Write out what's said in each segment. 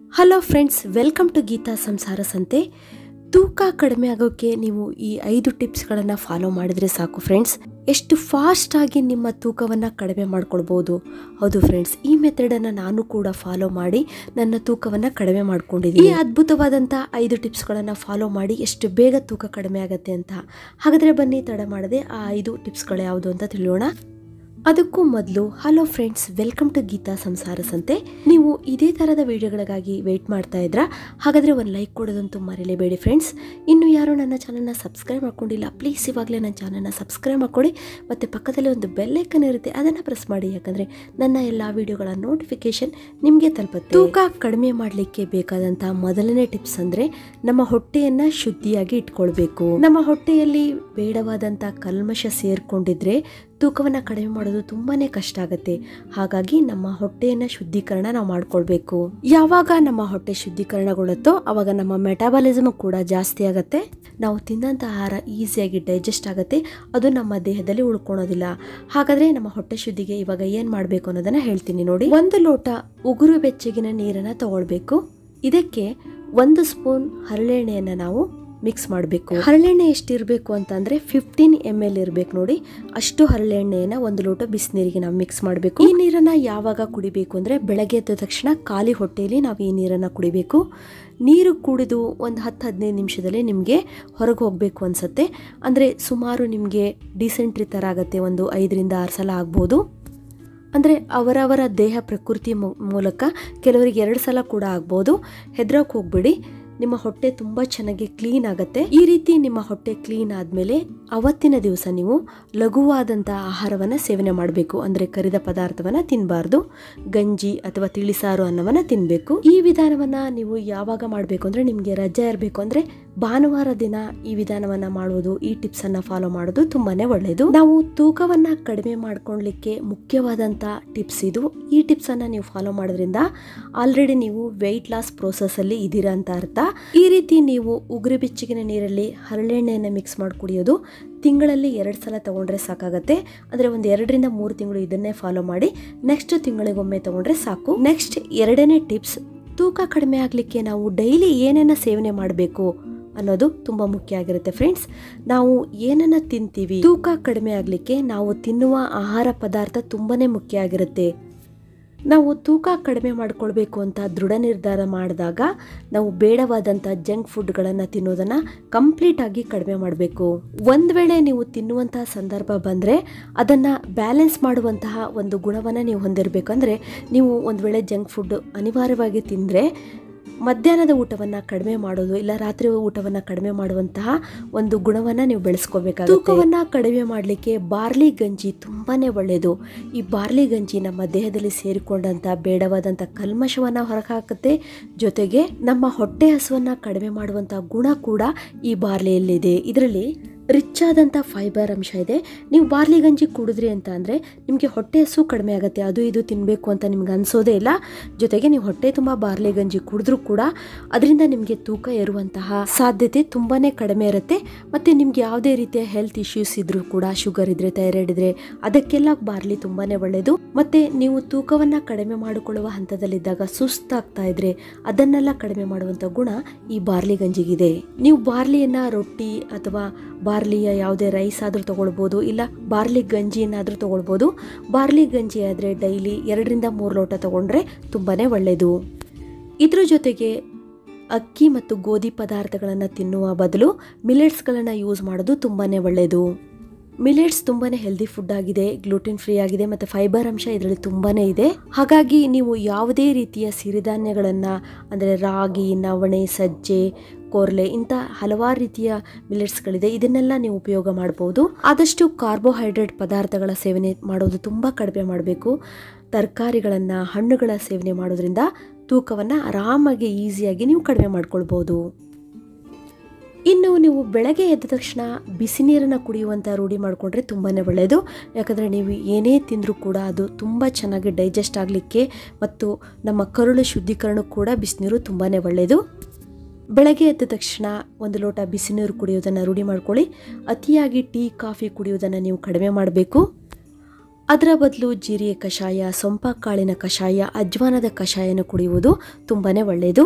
hello friends welcome to Geetha Samsara Santhe ತೂಕ ಕಡಿಮೆ ಆಗೋಕ್ಕೆ ನೀವು ಈ ಐದು ಟಿಪ್ಸ್ಗಳನ್ನು ಫಾಲೋ ಮಾಡಿದರೆ ಸಾಕು ಫ್ರೆಂಡ್ಸ್ ಎಷ್ಟು ಫಾಸ್ಟಾಗಿ ನಿಮ್ಮ ತೂಕವನ್ನು ಕಡಿಮೆ ಮಾಡ್ಕೊಳ್ಬೋದು ಹೌದು ಫ್ರೆಂಡ್ಸ್ ಈ ಮೆಥಡನ್ನು ನಾನು ಕೂಡ ಫಾಲೋ ಮಾಡಿ ನನ್ನ ತೂಕವನ್ನು ಕಡಿಮೆ ಮಾಡ್ಕೊಂಡಿದ್ದೀನಿ ಈ ಅದ್ಭುತವಾದಂಥ ಐದು ಟಿಪ್ಸ್ಗಳನ್ನು ಫಾಲೋ ಮಾಡಿ ಎಷ್ಟು ಬೇಗ ತೂಕ ಕಡಿಮೆ ಆಗುತ್ತೆ ಅಂತ ಹಾಗಾದರೆ ಬನ್ನಿ ತಡ ಮಾಡದೆ ಆ ಐದು ಟಿಪ್ಸ್ಗಳು ಯಾವುದು ಅಂತ ತಿಳಿಯೋಣ ಅದಕ್ಕೂ ಮೊದಲು hello friends welcome to Geetha Samsara Santhe ನೀವು ಇದೇ ಥರದ ವಿಡಿಯೋಗಳಿಗಾಗಿ ವೆಯ್ಟ್ ಮಾಡ್ತಾ ಇದ್ರಾ ಹಾಗಾದರೆ ಒಂದು ಲೈಕ್ ಕೊಡೋದಂತೂ ಮರೀಲೇಬೇಡಿ ಫ್ರೆಂಡ್ಸ್ ಇನ್ನು ಯಾರು ನನ್ನ ಚಾನಲ್ನ ಸಬ್ಸ್ಕ್ರೈಬ್ ಮಾಡ್ಕೊಂಡಿಲ್ಲ ಪ್ಲೀಸ್ ಇವಾಗಲೇ ನನ್ನ ಚಾನಲ್ನ ಸಬ್ಸ್ಕ್ರೈಬ್ ಮಾಡ್ಕೊಳ್ಳಿ ಮತ್ತು ಪಕ್ಕದಲ್ಲಿ ಒಂದು ಬೆಲ್ಲೈಕನ್ ಇರುತ್ತೆ ಅದನ್ನು ಪ್ರೆಸ್ ಮಾಡಿ ಯಾಕಂದರೆ ನನ್ನ ಎಲ್ಲ ವಿಡಿಯೋಗಳ ನೋಟಿಫಿಕೇಶನ್ ನಿಮಗೆ ತಲುಪುತ್ತೆ ತೂಕ ಕಡಿಮೆ ಮಾಡಲಿಕ್ಕೆ ಬೇಕಾದಂಥ ಮೊದಲನೇ ಟಿಪ್ಸ್ ಅಂದರೆ ನಮ್ಮ ಹೊಟ್ಟೆಯನ್ನು ಶುದ್ಧಿಯಾಗಿ ಇಟ್ಕೊಳ್ಬೇಕು ನಮ್ಮ ಹೊಟ್ಟೆಯಲ್ಲಿ ಬೇಡವಾದಂಥ ಕಲ್ಮಶ ಸೇರ್ಕೊಂಡಿದ್ರೆ ತೂಕವನ್ನು ಕಡಿಮೆ ಮಾಡೋದು ತುಂಬಾನೇ ಕಷ್ಟ ಆಗುತ್ತೆ ಹಾಗಾಗಿ ನಮ್ಮ ಹೊಟ್ಟೆಯನ್ನ ಶುದ್ಧೀಕರಣ ನಾವು ಮಾಡ್ಕೊಳ್ಬೇಕು ಯಾವಾಗ ನಮ್ಮ ಹೊಟ್ಟೆ ಶುದ್ಧೀಕರಣಗೊಳ್ಳುತ್ತೋ ಅವಾಗ ನಮ್ಮ ಮೆಟಾಬಾಲಿಸಮ್ ಕೂಡ ಜಾಸ್ತಿ ಆಗುತ್ತೆ ನಾವು ತಿಂದಂಥ ಆಹಾರ ಈಸಿಯಾಗಿ ಡೈಜೆಸ್ಟ್ ಆಗುತ್ತೆ ಅದು ನಮ್ಮ ದೇಹದಲ್ಲಿ ಉಳ್ಕೊಳೋದಿಲ್ಲ ಹಾಗಾದ್ರೆ ನಮ್ಮ ಹೊಟ್ಟೆ ಶುದ್ಧಿಗೆ ಇವಾಗ ಏನ್ ಮಾಡಬೇಕು ಅನ್ನೋದನ್ನ ಹೇಳ್ತೀನಿ ನೋಡಿ ಒಂದು ಲೋಟ ಉಗುರು ಬೆಚ್ಚಗಿನ ನೀರನ್ನ ತಗೊಳ್ಬೇಕು ಇದಕ್ಕೆ ಒಂದು ಸ್ಪೂನ್ ಹರಳೆಣ್ಣೆಯನ್ನ ನಾವು ಮಿಕ್ಸ್ ಮಾಡಬೇಕು ಹರಳೆಣ್ಣೆ ಎಷ್ಟಿರಬೇಕು ಅಂತಂದ್ರೆ ಫಿಫ್ಟೀನ್ ಎಮ್ ಎಲ್ ಇರಬೇಕು ನೋಡಿ ಅಷ್ಟು ಹರಳೆಣ್ಣೆಯನ್ನ ಒಂದು ಲೋಟ ಬಿಸಿನೀರಿಗೆ ನಾವು ಮಿಕ್ಸ್ ಮಾಡಬೇಕು ಈ ನೀರನ್ನ ಯಾವಾಗ ಕುಡಿಬೇಕು ಅಂದ್ರೆ ಬೆಳಗ್ಗೆ ಎದ್ದ ತಕ್ಷಣ ಖಾಲಿ ಹೊಟ್ಟೆಯಲ್ಲಿ ನಾವು ಈ ನೀರನ್ನ ಕುಡಿಬೇಕು ನೀರು ಕುಡಿದು ಒಂದು ಹತ್ತು ಹದಿನೈದು ನಿಮಿಷದಲ್ಲಿ ನಿಮಗೆ ಹೊರಗೆ ಹೋಗಬೇಕು ಅನ್ಸುತ್ತೆ ಅಂದರೆ ಸುಮಾರು ನಿಮಗೆ ಡಿಸೆಂಟ್ರಿ ಥರ ಆಗುತ್ತೆ ಒಂದು ಐದರಿಂದ ಆರು ಸಲ ಆಗ್ಬೋದು ಅಂದರೆ ಅವರವರ ದೇಹ ಪ್ರಕೃತಿ ಮೂಲಕ ಕೆಲವರಿಗೆ ಎರಡು ಸಲ ಕೂಡ ಆಗ್ಬೋದು ಹೆದ್ರಕ್ಕೆ ಹೋಗ್ಬಿಡಿ ನಿಮ್ಮ ಹೊಟ್ಟೆ ತುಂಬ ಚೆನ್ನಾಗಿ ಕ್ಲೀನ್ ಆಗುತ್ತೆ ಈ ರೀತಿ ನಿಮ್ಮ ಹೊಟ್ಟೆ ಕ್ಲೀನ್ ಆದಮೇಲೆ ಅವತ್ತಿನ ದಿವಸ ನೀವು ಲಘುವಾದಂಥ ಆಹಾರವನ್ನು ಸೇವನೆ ಮಾಡಬೇಕು ಅಂದರೆ ಕರಿದ ಪದಾರ್ಥವನ್ನು ತಿನ್ನಬಾರ್ದು ಗಂಜಿ ಅಥವಾ ತಿಳಿಸಾರು ಅನ್ನವನ್ನು ತಿನ್ನಬೇಕು ಈ ವಿಧಾನವನ್ನು ನೀವು ಯಾವಾಗ ಮಾಡಬೇಕು ಅಂದರೆ ನಿಮಗೆ ರಜೆ ಇರಬೇಕು ಅಂದರೆ ಭಾನುವಾರ ದಿನ ಈ ವಿಧಾನವನ್ನು ಮಾಡುವುದು ಈ ಟಿಪ್ಸನ್ನು ಫಾಲೋ ಮಾಡೋದು ತುಂಬಾ ಒಳ್ಳೆಯದು ನಾವು ತೂಕವನ್ನು ಕಡಿಮೆ ಮಾಡ್ಕೊಳ್ಲಿಕ್ಕೆ ಮುಖ್ಯವಾದಂಥ ಟಿಪ್ಸ್ ಇದು ಈ ಟಿಪ್ಸನ್ನು ನೀವು ಫಾಲೋ ಮಾಡೋದ್ರಿಂದ ಆಲ್ರೆಡಿ ನೀವು ವೆಯ್ಟ್ ಲಾಸ್ ಪ್ರೋಸೆಸ್ಸಲ್ಲಿ ಇದ್ದೀರಾ ಅಂತ ಅರ್ಥ ಈ ರೀತಿ ನೀವು ಉಗುರು ಬೆಚ್ಚಗಿನ ನೀರಲ್ಲಿ ಹರಳೆಣ್ಣೆಯನ್ನು ಮಿಕ್ಸ್ ಮಾಡಿ ಕುಡಿಯೋದು ತಿಂಗಳಲ್ಲಿ ಎರಡು ಸಲ ತಗೊಂಡ್ರೆ ಸಾಕಾಗತ್ತೆ ಅಂದರೆ ಒಂದು ಎರಡರಿಂದ ಮೂರು ತಿಂಗಳು ಇದನ್ನೇ ಫಾಲೋ ಮಾಡಿ ನೆಕ್ಸ್ಟ್ ತಿಂಗಳಿಗೊಮ್ಮೆ ತಗೊಂಡ್ರೆ ಸಾಕು ನೆಕ್ಸ್ಟ್ ಎರಡನೇ ಟಿಪ್ಸ್ ತೂಕ ಕಡಿಮೆ ಆಗಲಿಕ್ಕೆ ನಾವು ಡೈಲಿ ಏನೇನ ಸೇವನೆ ಮಾಡಬೇಕು ಅನ್ನೋದು ತುಂಬ ಮುಖ್ಯ ಆಗಿರುತ್ತೆ ಫ್ರೆಂಡ್ಸ್ ನಾವು ಏನನ್ನ ತಿಂತೀವಿ ತೂಕ ಕಡಿಮೆ ಆಗಲಿಕ್ಕೆ ನಾವು ತಿನ್ನುವ ಆಹಾರ ಪದಾರ್ಥ ತುಂಬಾನೇ ಮುಖ್ಯ ಆಗಿರುತ್ತೆ ನಾವು ತೂಕ ಕಡಿಮೆ ಮಾಡ್ಕೊಳ್ಬೇಕು ಅಂತ ದೃಢ ನಿರ್ಧಾರ ಮಾಡಿದಾಗ ನಾವು ಬೇಡವಾದಂಥ ಜಂಕ್ ಫುಡ್ಗಳನ್ನು ತಿನ್ನೋದನ್ನು ಕಂಪ್ಲೀಟ್ ಆಗಿ ಕಡಿಮೆ ಮಾಡಬೇಕು ಒಂದು ವೇಳೆ ನೀವು ತಿನ್ನುವಂತಹ ಸಂದರ್ಭ ಬಂದರೆ ಅದನ್ನು ಬ್ಯಾಲೆನ್ಸ್ ಮಾಡುವಂತಹ ಒಂದು ಗುಣವನ್ನು ನೀವು ಹೊಂದಿರಬೇಕಂದ್ರೆ ನೀವು ಒಂದು ವೇಳೆ ಜಂಕ್ ಫುಡ್ ಅನಿವಾರ್ಯವಾಗಿ ತಿಂದರೆ ಮಧ್ಯಾಹ್ನದ ಊಟವನ್ನು ಕಡಿಮೆ ಮಾಡೋದು ಇಲ್ಲ ರಾತ್ರಿ ಊಟವನ್ನು ಕಡಿಮೆ ಮಾಡುವಂತಹ ಒಂದು ಗುಣವನ್ನು ನೀವು ಬೆಳೆಸ್ಕೋಬೇಕಾಗುತ್ತೆ ತೂಕವನ್ನು ಕಡಿಮೆ ಮಾಡಲಿಕ್ಕೆ ಬಾರ್ಲಿ ಗಂಜಿ ತುಂಬಾನೇ ಒಳ್ಳೆಯದು ಈ ಬಾರ್ಲಿ ಗಂಜಿ ನಮ್ಮ ದೇಹದಲ್ಲಿ ಸೇರಿಕೊಂಡಂಥ ಬೇಡವಾದಂಥ ಕಲ್ಮಶವನ್ನು ಹೊರಹಾಕುತ್ತೆ ಜೊತೆಗೆ ನಮ್ಮ ಹೊಟ್ಟೆ ಹಸುವನ್ನು ಕಡಿಮೆ ಮಾಡುವಂಥ ಗುಣ ಕೂಡ ಈ ಬಾರ್ಲಿಯಲ್ಲಿದೆ ಇದರಲ್ಲಿ ರಿಚ್ ಆದಂಥ ಫೈಬರ್ ಅಂಶ ಇದೆ ನೀವು ಬಾರ್ಲಿ ಗಂಜಿ ಕುಡಿದ್ರಿ ಅಂತ ಅಂದರೆ ನಿಮಗೆ ಹೊಟ್ಟೆ ಹಸು ಕಡಿಮೆ ಆಗುತ್ತೆ ಅದು ಇದು ತಿನ್ನಬೇಕು ಅಂತ ನಿಮ್ಗೆ ಅನಿಸೋದೇ ಇಲ್ಲ ಜೊತೆಗೆ ನೀವು ಹೊಟ್ಟೆ ತುಂಬ ಬಾರ್ಲಿ ಗಂಜಿ ಕುಡಿದ್ರೂ ಕೂಡ ಅದರಿಂದ ನಿಮಗೆ ತೂಕ ಏರುವಂತಹ ಸಾಧ್ಯತೆ ತುಂಬಾ ಕಡಿಮೆ ಇರುತ್ತೆ ಮತ್ತು ನಿಮ್ಗೆ ಯಾವುದೇ ರೀತಿಯ ಹೆಲ್ತ್ ಇಶ್ಯೂಸ್ ಇದ್ರೂ ಕೂಡ ಶುಗರ್ ಇದ್ರೆ ಥೈರಾಯ್ಡ್ ಇದ್ರೆ ಅದಕ್ಕೆಲ್ಲ ಬಾರ್ಲಿ ತುಂಬಾ ಒಳ್ಳೆಯದು ಮತ್ತು ನೀವು ತೂಕವನ್ನು ಕಡಿಮೆ ಮಾಡಿಕೊಳ್ಳುವ ಹಂತದಲ್ಲಿದ್ದಾಗ ಸುಸ್ತಾಗ್ತಾ ಇದ್ರೆ ಅದನ್ನೆಲ್ಲ ಕಡಿಮೆ ಮಾಡುವಂಥ ಗುಣ ಈ ಬಾರ್ಲಿ ಗಂಜಿಗಿದೆ ನೀವು ಬಾರ್ಲಿಯನ್ನು ರೊಟ್ಟಿ ಅಥವಾ ಬಾರ್ಲಿಯ ಯಾವುದೇ ರೈಸ್ ಆದರೂ ತೊಗೊಳ್ಬೋದು ಇಲ್ಲ ಬಾರ್ಲಿ ಗಂಜಿಯನ್ನಾದರೂ ತೊಗೊಳ್ಬೋದು ಬಾರ್ಲಿ ಗಂಜಿ ಆದರೆ ಡೈಲಿ ಎರಡರಿಂದ ಮೂರು ಲೋಟ ತೊಗೊಂಡ್ರೆ ತುಂಬಾ ಒಳ್ಳೆಯದು ಇದ್ರ ಜೊತೆಗೆ ಅಕ್ಕಿ ಮತ್ತು ಗೋಧಿ ಪದಾರ್ಥಗಳನ್ನು ತಿನ್ನುವ ಬದಲು ಮಿಲೆಟ್ಸ್ಗಳನ್ನು ಯೂಸ್ ಮಾಡೋದು ತುಂಬಾ ಒಳ್ಳೆಯದು ಮಿಲೆಟ್ಸ್ ತುಂಬಾ ಹೆಲ್ದಿ ಫುಡ್ ಆಗಿದೆ ಗ್ಲೂಟಿನ್ ಫ್ರೀ ಆಗಿದೆ ಮತ್ತು ಫೈಬರ್ ಅಂಶ ಇದರಲ್ಲಿ ತುಂಬಾ ಇದೆ ಹಾಗಾಗಿ ನೀವು ಯಾವುದೇ ರೀತಿಯ ಸಿರಿಧಾನ್ಯಗಳನ್ನು ಅಂದರೆ ರಾಗಿ ನವಣೆ ಸಜ್ಜೆ ಕೋರ್ಲೆ ಇಂಥ ಹಲವಾರು ರೀತಿಯ ಮಿಲೆಟ್ಸ್ಗಳಿದೆ ಇದನ್ನೆಲ್ಲ ನೀವು ಉಪಯೋಗ ಮಾಡ್ಬೋದು ಆದಷ್ಟು ಕಾರ್ಬೋಹೈಡ್ರೇಟ್ ಪದಾರ್ಥಗಳ ಸೇವನೆ ಮಾಡೋದು ತುಂಬ ಕಡಿಮೆ ಮಾಡಬೇಕು ತರಕಾರಿಗಳನ್ನು ಹಣ್ಣುಗಳ ಸೇವನೆ ಮಾಡೋದ್ರಿಂದ ತೂಕವನ್ನು ಆರಾಮಾಗಿ ಈಸಿಯಾಗಿ ನೀವು ಕಡಿಮೆ ಮಾಡ್ಕೊಳ್ಬೋದು ಇನ್ನು ನೀವು ಬೆಳಗ್ಗೆ ಎದ್ದ ತಕ್ಷಣ ಬಿಸಿ ನೀರನ್ನು ಕುಡಿಯುವಂಥ ರೂಢಿ ಮಾಡಿಕೊಂಡ್ರೆ ತುಂಬಾ ಒಳ್ಳೆಯದು ಯಾಕಂದರೆ ನೀವು ಏನೇ ತಿಂದರೂ ಕೂಡ ಅದು ತುಂಬ ಚೆನ್ನಾಗಿ ಡೈಜೆಸ್ಟ್ ಆಗಲಿಕ್ಕೆ ಮತ್ತು ನಮ್ಮ ಕರುಳು ಶುದ್ಧೀಕರಣ ಕೂಡ ಬಿಸಿನೀರು ತುಂಬಾ ಒಳ್ಳೆಯದು ಬೆಳಗ್ಗೆ ಎದ್ದ ತಕ್ಷಣ ಒಂದು ಲೋಟ ಬಿಸಿನೀರು ಕುಡಿಯೋದನ್ನು ರೂಢಿ ಮಾಡ್ಕೊಳ್ಳಿ ಅತಿಯಾಗಿ ಟೀ ಕಾಫಿ ಕುಡಿಯೋದನ್ನು ನೀವು ಕಡಿಮೆ ಮಾಡಬೇಕು ಅದರ ಬದಲು ಜೀರಿಗೆ ಕಷಾಯ ಸೊಂಪ ಕಾಳಿನ ಕಷಾಯ ಅಜ್ವಾನದ ಕಷಾಯನ ಕುಡಿಯುವುದು ತುಂಬಾ ಒಳ್ಳೆಯದು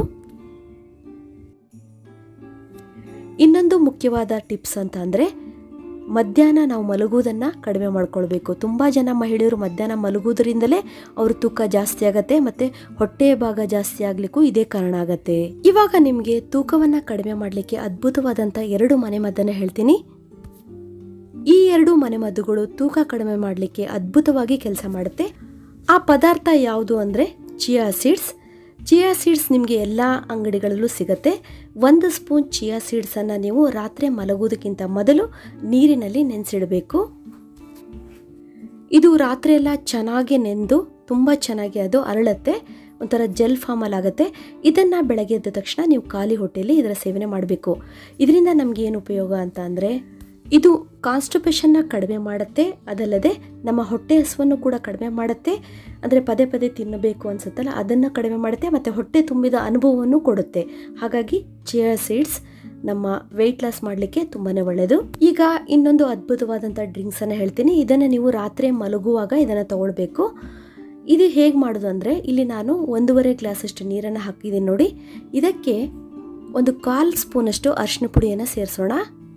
ಇನ್ನೊಂದು ಮುಖ್ಯವಾದ ಟಿಪ್ಸ್ ಅಂತ ಅಂದರೆ ಮಧ್ಯಾಹ್ನ ನಾವು ಮಲಗುವುದನ್ನು ಕಡಿಮೆ ಮಾಡ್ಕೊಳ್ಬೇಕು ತುಂಬ ಜನ ಮಹಿಳೆಯರು ಮಧ್ಯಾಹ್ನ ಮಲಗುವುದರಿಂದಲೇ ಅವ್ರ ತೂಕ ಜಾಸ್ತಿ ಆಗತ್ತೆ ಮತ್ತು ಹೊಟ್ಟೆಯ ಭಾಗ ಜಾಸ್ತಿ ಆಗಲಿಕ್ಕೂ ಇದೇ ಕಾರಣ ಆಗತ್ತೆ ಇವಾಗ ನಿಮಗೆ ತೂಕವನ್ನು ಕಡಿಮೆ ಮಾಡಲಿಕ್ಕೆ ಅದ್ಭುತವಾದಂಥ ಎರಡು ಮನೆ ಮದ್ದನ್ನು ಹೇಳ್ತೀನಿ ಈ ಎರಡು ಮನೆಮದ್ದುಗಳು ತೂಕ ಕಡಿಮೆ ಮಾಡಲಿಕ್ಕೆ ಅದ್ಭುತವಾಗಿ ಕೆಲಸ ಮಾಡುತ್ತೆ ಆ ಪದಾರ್ಥ ಯಾವುದು ಅಂದರೆ ಚಿಯಾ ಸೀಡ್ಸ್ ಚಿಯಾ ಸೀಡ್ಸ್ ನಿಮಗೆ ಎಲ್ಲ ಅಂಗಡಿಗಳಲ್ಲೂ ಸಿಗುತ್ತೆ ಒಂದು ಸ್ಪೂನ್ ಚಿಯಾ ಸೀಡ್ಸನ್ನು ನೀವು ರಾತ್ರಿ ಮಲಗುವುದಕ್ಕಿಂತ ಮೊದಲು ನೀರಿನಲ್ಲಿ ನೆನೆಸಿಡಬೇಕು ಇದು ರಾತ್ರಿ ಎಲ್ಲ ಚೆನ್ನಾಗಿ ನೆಂದು ತುಂಬ ಚೆನ್ನಾಗಿ ಅದು ಅರಳುತ್ತೆ ಒಂಥರ ಜೆಲ್ ಫಾರ್ಮಲ್ ಆಗುತ್ತೆ ಇದನ್ನು ಬೆಳಗ್ಗೆ ಎದ್ದ ತಕ್ಷಣ ನೀವು ಖಾಲಿ ಹೊಟ್ಟೆಯಲ್ಲಿ ಇದರ ಸೇವನೆ ಮಾಡಬೇಕು ಇದರಿಂದ ನಮಗೆ ಏನು ಉಪಯೋಗ ಅಂತ ಅಂದರೆ ಇದು ಕಾನ್ಸ್ಟಿಪೇಷನ್ನ ಕಡಿಮೆ ಮಾಡುತ್ತೆ ಅದಲ್ಲದೆ ನಮ್ಮ ಹೊಟ್ಟೆ ಹಸುವನ್ನು ಕೂಡ ಕಡಿಮೆ ಮಾಡುತ್ತೆ ಅಂದರೆ ಪದೇ ಪದೇ ತಿನ್ನಬೇಕು ಅನ್ಸುತ್ತಲ್ಲ ಅದನ್ನು ಕಡಿಮೆ ಮಾಡುತ್ತೆ ಮತ್ತು ಹೊಟ್ಟೆ ತುಂಬಿದ ಅನುಭವವನ್ನು ಕೊಡುತ್ತೆ ಹಾಗಾಗಿ ಚಿಯಾ ಸೀಡ್ಸ್ ನಮ್ಮ ವೆಯ್ಟ್ ಲಾಸ್ ಮಾಡಲಿಕ್ಕೆ ತುಂಬಾ ಒಳ್ಳೆಯದು ಈಗ ಇನ್ನೊಂದು ಅದ್ಭುತವಾದಂಥ ಡ್ರಿಂಕ್ಸನ್ನು ಹೇಳ್ತೀನಿ ಇದನ್ನು ನೀವು ರಾತ್ರಿ ಮಲಗುವಾಗ ಇದನ್ನು ತಗೊಳ್ಬೇಕು ಇದು ಹೇಗೆ ಮಾಡೋದು ಅಂದರೆ ಇಲ್ಲಿ ನಾನು ಒಂದೂವರೆ ಗ್ಲಾಸಷ್ಟು ನೀರನ್ನು ಹಾಕಿದ್ದೀನಿ ನೋಡಿ ಇದಕ್ಕೆ ಒಂದು ಕಾಲು ಸ್ಪೂನಷ್ಟು ಅರಿಶಿನ ಪುಡಿಯನ್ನು ಸೇರಿಸೋಣ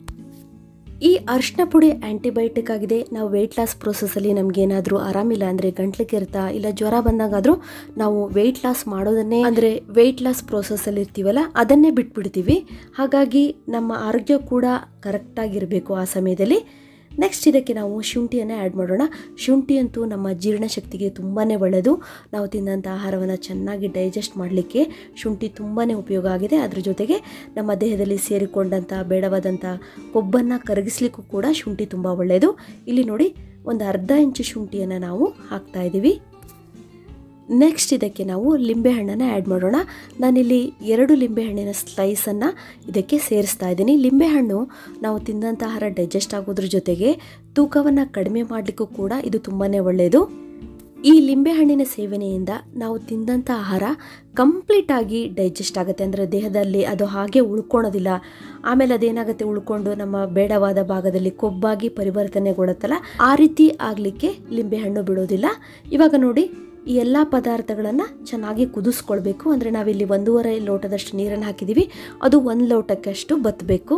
ಈ ಅರಿಶಿನ ಪುಡಿ ಆ್ಯಂಟಿಬಯೋಟಿಕ್ ಆಗಿದೆ ನಾವು ವೆಯ್ಟ್ ಲಾಸ್ ಪ್ರೋಸೆಸ್ಸಲ್ಲಿ ನಮಗೇನಾದರೂ ಆರಾಮಿಲ್ಲ ಅಂದರೆ ಗಂಟ್ಲು ಕೆರೆತ ಇಲ್ಲ ಜ್ವರ ಬಂದಾಗಾದರೂ ನಾವು ವೆಯ್ಟ್ ಲಾಸ್ ಮಾಡೋದನ್ನೇ ಅಂದರೆ ವೆಯ್ಟ್ ಲಾಸ್ ಪ್ರೋಸೆಸ್ಸಲ್ಲಿ ಇರ್ತೀವಲ್ಲ ಅದನ್ನೇ ಬಿಟ್ಬಿಡ್ತೀವಿ ಹಾಗಾಗಿ ನಮ್ಮ ಆರೋಗ್ಯ ಕೂಡ ಕರೆಕ್ಟಾಗಿರಬೇಕು ಆ ಸಮಯದಲ್ಲಿ ನೆಕ್ಸ್ಟ್ ಇದಕ್ಕೆ ನಾವು ಶುಂಠಿಯನ್ನು ಆ್ಯಡ್ ಮಾಡೋಣ ಶುಂಠಿ ಅಂತೂ ನಮ್ಮ ಜೀರ್ಣಶಕ್ತಿಗೆ ತುಂಬಾ ಒಳ್ಳೆಯದು ನಾವು ತಿಂದಂಥ ಆಹಾರವನ್ನು ಚೆನ್ನಾಗಿ ಡೈಜೆಸ್ಟ್ ಮಾಡಲಿಕ್ಕೆ ಶುಂಠಿ ತುಂಬಾ ಉಪಯೋಗ ಆಗಿದೆ ಅದ್ರ ಜೊತೆಗೆ ನಮ್ಮ ದೇಹದಲ್ಲಿ ಸೇರಿಕೊಂಡಂಥ ಬೇಡವಾದಂಥ ಕೊಬ್ಬನ್ನು ಕರಗಿಸ್ಲಿಕ್ಕೂ ಕೂಡ ಶುಂಠಿ ತುಂಬ ಒಳ್ಳೆಯದು ಇಲ್ಲಿ ನೋಡಿ ಒಂದು ಅರ್ಧ ಇಂಚು ಶುಂಠಿಯನ್ನು ನಾವು ಹಾಕ್ತಾ ಇದ್ದೀವಿ ನೆಕ್ಸ್ಟ್ ಇದಕ್ಕೆ ನಾವು ಲಿಂಬೆಹಣ್ಣನ್ನು ಆ್ಯಡ್ ಮಾಡೋಣ ನಾನಿಲ್ಲಿ ಎರಡು ಲಿಂಬೆಹಣ್ಣಿನ ಸ್ಲೈಸನ್ನು ಇದಕ್ಕೆ ಸೇರಿಸ್ತಾ ಇದ್ದೀನಿ ಲಿಂಬೆಹಣ್ಣು ನಾವು ತಿಂದಂಥ ಆಹಾರ ಡೈಜೆಸ್ಟ್ ಆಗೋದ್ರ ಜೊತೆಗೆ ತೂಕವನ್ನು ಕಡಿಮೆ ಮಾಡಲಿಕ್ಕೂ ಕೂಡ ಇದು ತುಂಬಾ ಒಳ್ಳೆಯದು ಈ ಲಿಂಬೆಹಣ್ಣಿನ ಸೇವನೆಯಿಂದ ನಾವು ತಿಂದಂಥ ಆಹಾರ ಕಂಪ್ಲೀಟಾಗಿ ಡೈಜೆಸ್ಟ್ ಆಗುತ್ತೆ ಅಂದರೆ ದೇಹದಲ್ಲಿ ಅದು ಹಾಗೆ ಉಳ್ಕೊಳೋದಿಲ್ಲ ಆಮೇಲೆ ಅದೇನಾಗುತ್ತೆ ಉಳ್ಕೊಂಡು ನಮ್ಮ ಬೇಡವಾದ ಭಾಗದಲ್ಲಿ ಕೊಬ್ಬಾಗಿ ಪರಿವರ್ತನೆಗೊಳ್ಳುತ್ತಲ್ಲ ಆ ರೀತಿ ಆಗಲಿಕ್ಕೆ ಲಿಂಬೆಹಣ್ಣು ಬಿಡೋದಿಲ್ಲ ಇವಾಗ ನೋಡಿ ಈ ಎಲ್ಲ ಪದಾರ್ಥಗಳನ್ನು ಚೆನ್ನಾಗಿ ಕುದಿಸ್ಕೊಳ್ಬೇಕು ಅಂದರೆ ನಾವಿಲ್ಲಿ ಒಂದೂವರೆ ಲೋಟದಷ್ಟು ನೀರನ್ನು ಹಾಕಿದ್ದೀವಿ ಅದು ಒಂದು ಲೋಟಕ್ಕಷ್ಟು ಬತ್ತಬೇಕು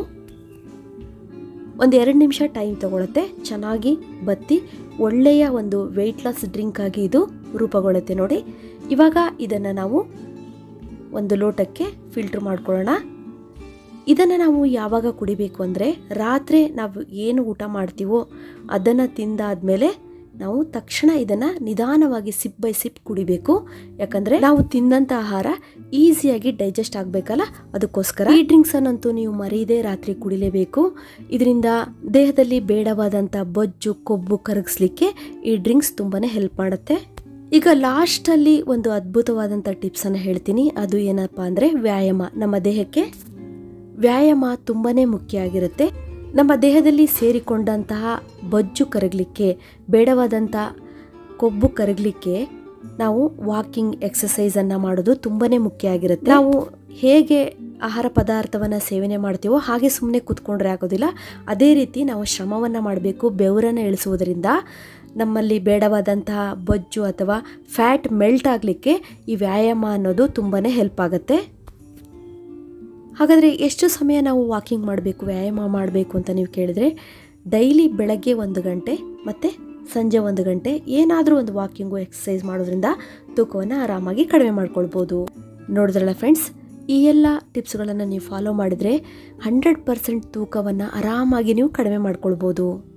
ಒಂದು ಎರಡು ನಿಮಿಷ ಟೈಮ್ ತಗೊಳುತ್ತೆ ಚೆನ್ನಾಗಿ ಬತ್ತಿ ಒಳ್ಳೆಯ ಒಂದು ವೆಯ್ಟ್ ಲಾಸ್ ಡ್ರಿಂಕ್ ಆಗಿ ಇದು ರೂಪುಗೊಳ್ಳುತ್ತೆ ನೋಡಿ ಇವಾಗ ಇದನ್ನು ನಾವು ಒಂದು ಲೋಟಕ್ಕೆ ಫಿಲ್ಟ್ರ್ ಮಾಡ್ಕೊಳ್ಳೋಣ ಇದನ್ನು ನಾವು ಯಾವಾಗ ಕುಡಿಬೇಕು ಅಂದರೆ ರಾತ್ರಿ ನಾವು ಏನು ಊಟ ಮಾಡ್ತೀವೋ ಅದನ್ನು ತಿಂದಾದ್ಮೇಲೆ ನಾವು ತಕ್ಷಣ ಇದನ್ನು ನಿಧಾನವಾಗಿ ಸಿಪ್ ಬೈ ಸಿಪ್ ಕುಡಿಬೇಕು ಯಾಕಂದರೆ ನಾವು ತಿಂದಂಥ ಆಹಾರ ಈಸಿಯಾಗಿ ಡೈಜೆಸ್ಟ್ ಆಗಬೇಕಲ್ಲ ಅದಕ್ಕೋಸ್ಕರ ಈ ಡ್ರಿಂಕ್ಸನ್ನಂತೂ ನೀವು ಮರೀದೇ ರಾತ್ರಿ ಕುಡಿಲೇಬೇಕು ಇದರಿಂದ ದೇಹದಲ್ಲಿ ಬೇಡವಾದಂಥ ಬೊಜ್ಜು ಕೊಬ್ಬು ಕರಗಿಸ್ಲಿಕ್ಕೆ ಈ ಡ್ರಿಂಕ್ಸ್ ತುಂಬಾ ಹೆಲ್ಪ್ ಮಾಡುತ್ತೆ ಈಗ ಲಾಸ್ಟಲ್ಲಿ ಒಂದು ಅದ್ಭುತವಾದಂಥ ಟಿಪ್ಸನ್ನು ಹೇಳ್ತೀನಿ ಅದು ಏನಪ್ಪ ಅಂದರೆ ವ್ಯಾಯಾಮ ನಮ್ಮ ದೇಹಕ್ಕೆ ವ್ಯಾಯಾಮ ತುಂಬಾ ಮುಖ್ಯ ಆಗಿರುತ್ತೆ ನಮ್ಮ ದೇಹದಲ್ಲಿ ಸೇರಿಕೊಂಡಂತಹ ಬೊಜ್ಜು ಕರಗಲಿಕ್ಕೆ ಬೇಡವಾದಂಥ ಕೊಬ್ಬು ಕರಗಲಿಕ್ಕೆ ನಾವು ವಾಕಿಂಗ್ ಎಕ್ಸಸೈಸನ್ನು ಮಾಡೋದು ತುಂಬಾ ಮುಖ್ಯ ಆಗಿರುತ್ತೆ ನಾವು ಹೇಗೆ ಆಹಾರ ಪದಾರ್ಥವನ್ನು ಸೇವನೆ ಮಾಡ್ತೀವೋ ಹಾಗೆ ಸುಮ್ಮನೆ ಕೂತ್ಕೊಂಡ್ರೆ ಆಗೋದಿಲ್ಲ ಅದೇ ರೀತಿ ನಾವು ಶ್ರಮವನ್ನು ಮಾಡಬೇಕು ಬೆವರನ್ನು ಇಳಿಸುವುದರಿಂದ ನಮ್ಮಲ್ಲಿ ಬೇಡವಾದಂತಹ ಬೊಜ್ಜು ಅಥವಾ ಫ್ಯಾಟ್ ಮೆಲ್ಟ್ ಆಗಲಿಕ್ಕೆ ಈ ವ್ಯಾಯಾಮ ಅನ್ನೋದು ತುಂಬಾ ಹೆಲ್ಪ್ ಆಗುತ್ತೆ ಹಾಗಾದರೆ ಎಷ್ಟು ಸಮಯ ನಾವು ವಾಕಿಂಗ್ ಮಾಡಬೇಕು ವ್ಯಾಯಾಮ ಮಾಡಬೇಕು ಅಂತ ನೀವು ಕೇಳಿದರೆ ಡೈಲಿ ಬೆಳಗ್ಗೆ ಒಂದು ಗಂಟೆ ಮತ್ತು ಸಂಜೆ ಒಂದು ಗಂಟೆ ಏನಾದರೂ ಒಂದು ವಾಕಿಂಗು ಎಕ್ಸಸೈಸ್ ಮಾಡೋದ್ರಿಂದ ತೂಕವನ್ನು ಆರಾಮಾಗಿ ಕಡಿಮೆ ಮಾಡ್ಕೊಳ್ಬೋದು ನೋಡಿದ್ರಲ್ಲ ಫ್ರೆಂಡ್ಸ್ ಈ ಎಲ್ಲ ಟಿಪ್ಸ್ಗಳನ್ನು ನೀವು ಫಾಲೋ ಮಾಡಿದರೆ ಹಂಡ್ರೆಡ್ ಪರ್ಸೆಂಟ್ ತೂಕವನ್ನು ಆರಾಮಾಗಿ ನೀವು ಕಡಿಮೆ ಮಾಡ್ಕೊಳ್ಬೋದು